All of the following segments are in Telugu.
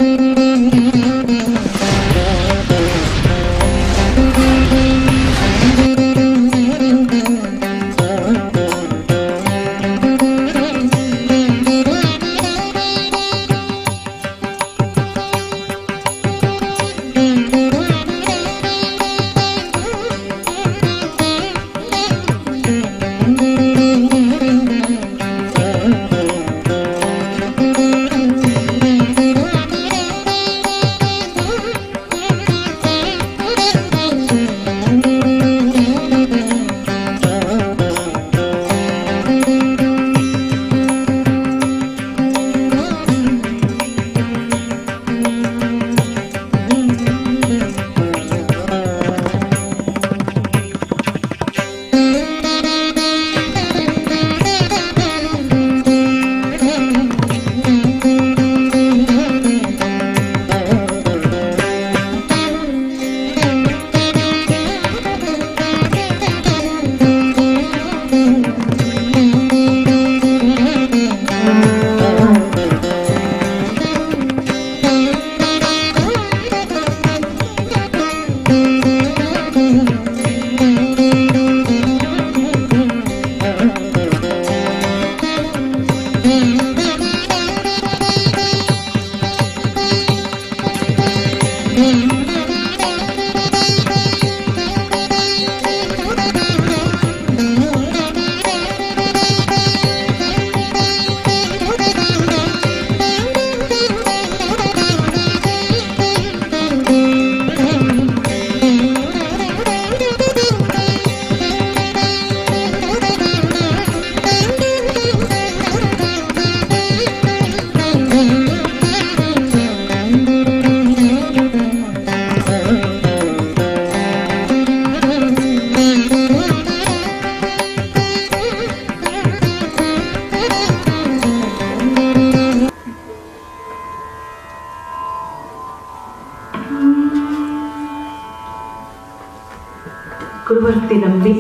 కురువర్తి నంబి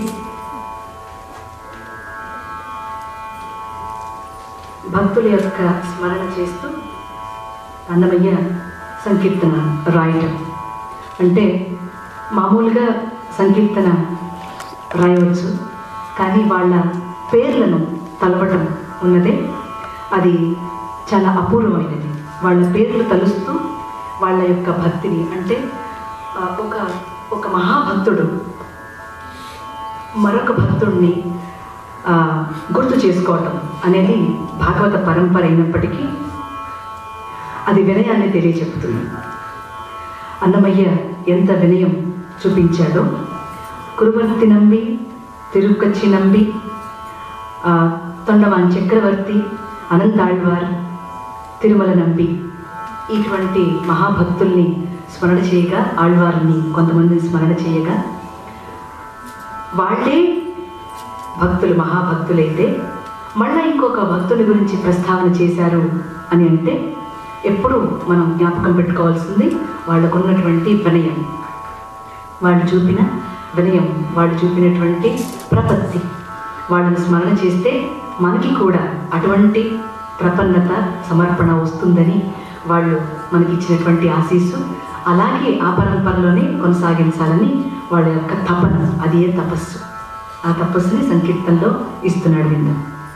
భక్తుల యొక్క స్మరణ చేస్తూ అన్నమయ్య సంకీర్తన రాయటం అంటే మామూలుగా సంకీర్తన రాయవచ్చు కానీ వాళ్ళ పేర్లను తలవటం ఉన్నదే అది చాలా అపూర్వమైనది వాళ్ళ పేర్లు తలుస్తూ వాళ్ళ యొక్క భక్తిని అంటే ఆ, ఒక ఒక మహాభక్తుడు మరొక భక్తుడిని ఆ, గుర్తు చేసుకోవటం అనేది భాగవత పరంపర అయినప్పటికీ అది వినయాన్ని తెలియచెప్తుంది అన్నమయ్య ఎంత వినయం చూపించాడో కురువర్తి నంబి తిరుక్కచ్చి నంబి ఆ, తొండవాన్ చక్రవర్తి అనంతాళ్వార్ తిరుమల నంబి ఇటువంటి మహాభక్తుల్ని స్మరణ చేయగా ఆళ్వారిని కొంతమందిని స్మరణ చేయగా వాళ్ళే భక్తులు మహాభక్తులైతే మళ్ళా ఇంకొక భక్తుని గురించి ప్రస్తావన చేశారు అని అంటే ఎప్పుడు మనం జ్ఞాపకం పెట్టుకోవాల్సింది వాళ్ళకున్నటువంటి వినయం వాళ్ళు చూపిన వినయం వాళ్ళు చూపినటువంటి ప్రపత్తి వాళ్ళని స్మరణ చేస్తే మనకి కూడా అటువంటి ప్రపన్నత సమర్పణ వస్తుందని వాళ్ళు మనకి ఇచ్చినటువంటి ఆశీస్సు అలాగే ఆ పరంపరలోనే కొనసాగించాలని వాళ్ళ యొక్క తపన అది ఏ తపస్సు ఆ తపస్సుని సంకీర్తనలో ఇస్తున్నాడు విందాం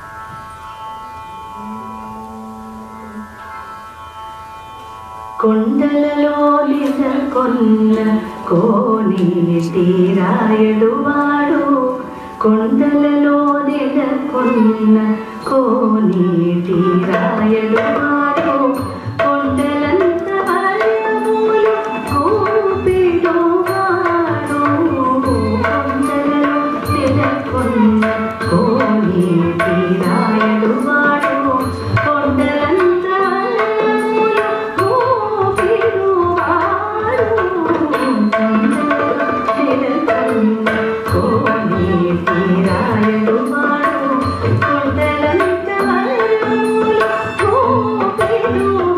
కొండలలో కొన్న కోని తీరాయడు వాడు కొండలలో కొన్న కోని తీరాయడు వాడు కొండలంత వరములు కూపిడు వాడు కొండలలో కొన్న కోని తీరాయడు వాడు కొండలంత వరములు కూపిడు వాడు కోని తీరాయడు వాడు కొండలంత వరములు కూపిడు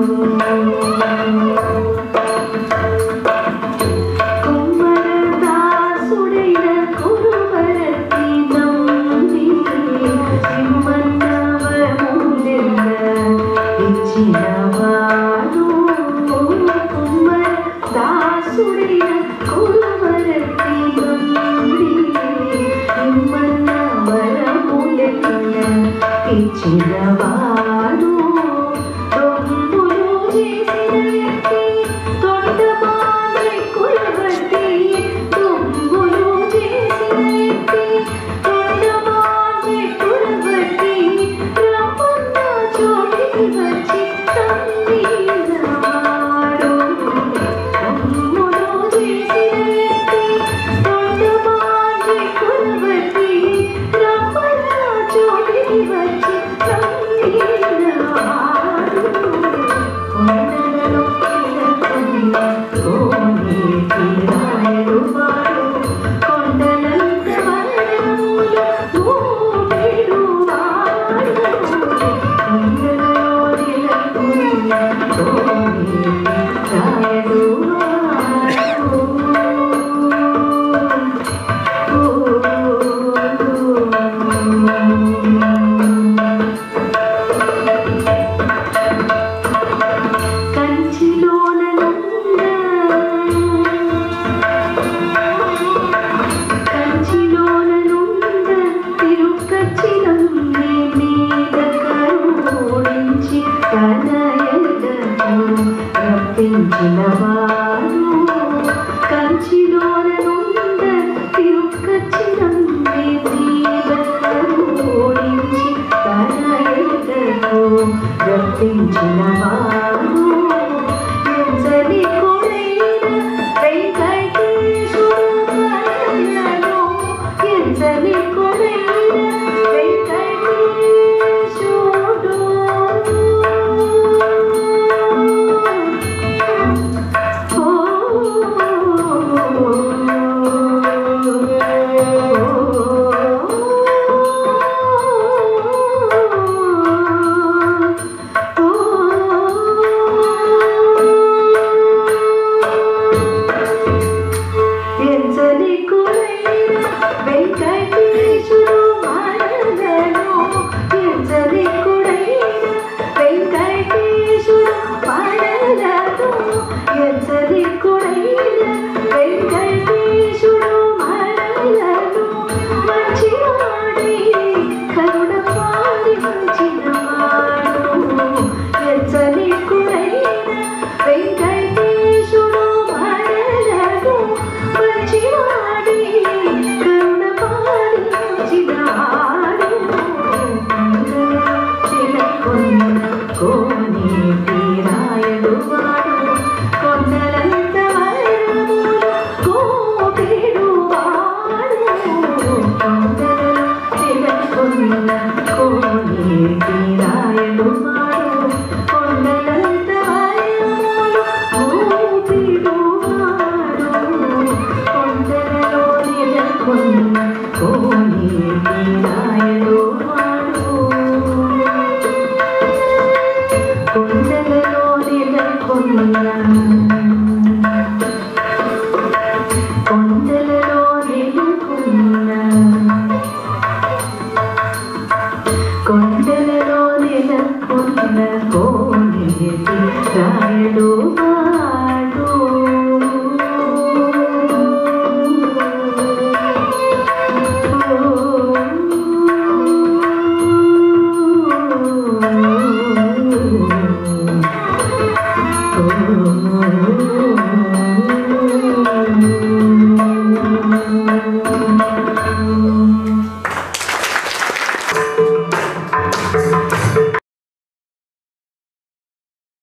కుమ్మరదాసుడైన కురువరతి నంది సింహన్నవములెల్ల ఇచ్చినవాడు కుమ్మరదాసుడైన కురువరతి నంది సింహన్నవరములెల్ల ఇచ్చినవాడు రొమ్ములు చేసిన వ్యక్తి తొండమాలి కులవతి రొమ్ములు చేసిన వ్యక్తి తొండమాలి కులవతి రమ్మన్న చోటికి వచ్చి తన్నీలవాడు రొమ్ములు చేసిన వ్యక్తి తొండమాలి కులవతి రమ్మన్న చోటికి వచ్చి తన్నీలవాడు కొండలలో చిలకని కోని తీరాయడు వాడు కొండలంత వరములు ఊపిడు వాడు కొండలలో చిలకని కోని తీరాయడు వాడు కంచిలోన కంచిలోన నుండ తిరుక్కచ్చినంది మీద కరుణించి తన ఎడకు రప్పించిన వారు కంచిలోన నుండ తిరుక్కచ్చినంది మీద కరుణించి తన ఎడకు రప్పించిన వారు ఎంచని కొడైన వెంకటేశ్వరమయ్యను ఎంచని కొడైన వెంకటేశ్వరుడు ఓ ఎంచని కొడైన వెంకటేశుడు మరణను ఎంచని కొడైన వెంకటేశుడు మరణను ఎంచని కొడైన వెంకటేశుడు మరణను మంచివాడి కరుణ పాలించినవాడు ఎంచని కొడైన వెంకటేశుడు మరణను మంచివాడి కరుణ పాలించినాడు చిలకొన్న కోని తీరాయడు వాడు కొండలంత వరములు కోపిడు వాడు కొండల చిలకొన్న కోని తీరాయడు వాడు కొండలంత వరములు కోపిడు వాడు కొండలలో నిలకొన్న కోని తీరాయడు వాడు కొండలలో నెలకొన్న కొండలలో నెలకొన్న కొండలలో నెలకొన్న కోనేటి రాయడు వాడు